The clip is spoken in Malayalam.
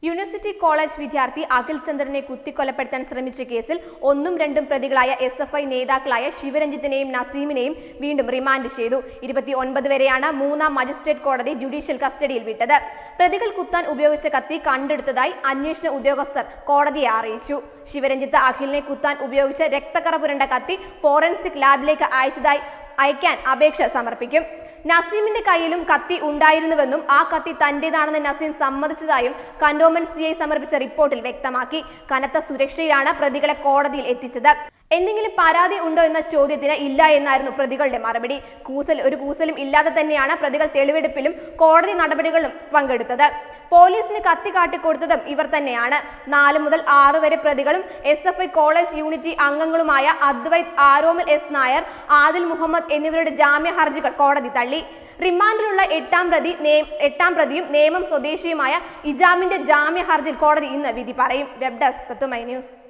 യൂണിവേഴ്സിറ്റി കോളേജ് വിദ്യാർത്ഥി അഖിൽ ചന്ദ്രനെ കുത്തിക്കൊലപ്പെടുത്താൻ ശ്രമിച്ച കേസിൽ ഒന്നും രണ്ടും പ്രതികളായ എസ് എഫ് ഐ നേതാക്കളായ ശിവരഞ്ജിത്തിനെയും നസീമിനെയും വീണ്ടും റിമാൻഡ് ചെയ്തു ഇരുപത്തി ഒൻപത് വരെയാണ് മൂന്നാം മജിസ്ട്രേറ്റ് കോടതി ജുഡീഷ്യൽ കസ്റ്റഡിയിൽ വിട്ടത് പ്രതികൾ കുത്താൻ ഉപയോഗിച്ച കത്തി കണ്ടെടുത്തതായി അന്വേഷണ ഉദ്യോഗസ്ഥർ കോടതിയെ അറിയിച്ചു ശിവരഞ്ജിത്ത് അഖിലിനെ കുത്താൻ ഉപയോഗിച്ച രക്തക്കറ പുരണ്ട കത്തി ഫോറൻസിക് ലാബിലേക്ക് അയച്ചതായി അയക്കാൻ അപേക്ഷ സമർപ്പിക്കും നസീമിന്റെ കയ്യിലും കത്തി ഉണ്ടായിരുന്നുവെന്നും ആ കത്തി തന്റേതാണെന്ന് നസീം സമ്മതിച്ചതായും കന്റോൺമെന്റ് സി ഐ സമർപ്പിച്ച റിപ്പോർട്ടിൽ വ്യക്തമാക്കി കനത്ത സുരക്ഷയിലാണ് പ്രതികളെ കോടതിയിൽ എത്തിച്ചത് എന്തെങ്കിലും പരാതി ഉണ്ടോ എന്ന ചോദ്യത്തിന് ഇല്ല എന്നായിരുന്നു പ്രതികളുടെ മറുപടി കൂസൽ ഒരു കൂസലും ഇല്ലാതെ തന്നെയാണ് പ്രതികൾ തെളിവെടുപ്പിലും കോടതി നടപടികളിലും പങ്കെടുത്തത് പോലീസിന് കത്തി കാട്ടിക്കൊടുത്തതും ഇവർ തന്നെയാണ് നാല് മുതൽ ആറ് വരെ പ്രതികളും എസ് എഫ് ഐ കോളേജ് യൂണിറ്റി അംഗങ്ങളുമായ അദ്വൈത് ആരോമൽ എസ് നായർ ആദിൽ മുഹമ്മദ് എന്നിവരുടെ ജാമ്യ ഹർജികൾ കോടതി തള്ളി റിമാൻഡിലുള്ള എട്ടാം പ്രതി നേ- എട്ടാം പ്രതിയും നേമം സ്വദേശിയുമായ ഇജാമിന്റെ ജാമ്യ ഹർജിയിൽ കോടതി ഇന്ന് വിധി പറയും വെബ് ഡെസ്ക് ന്യൂസ്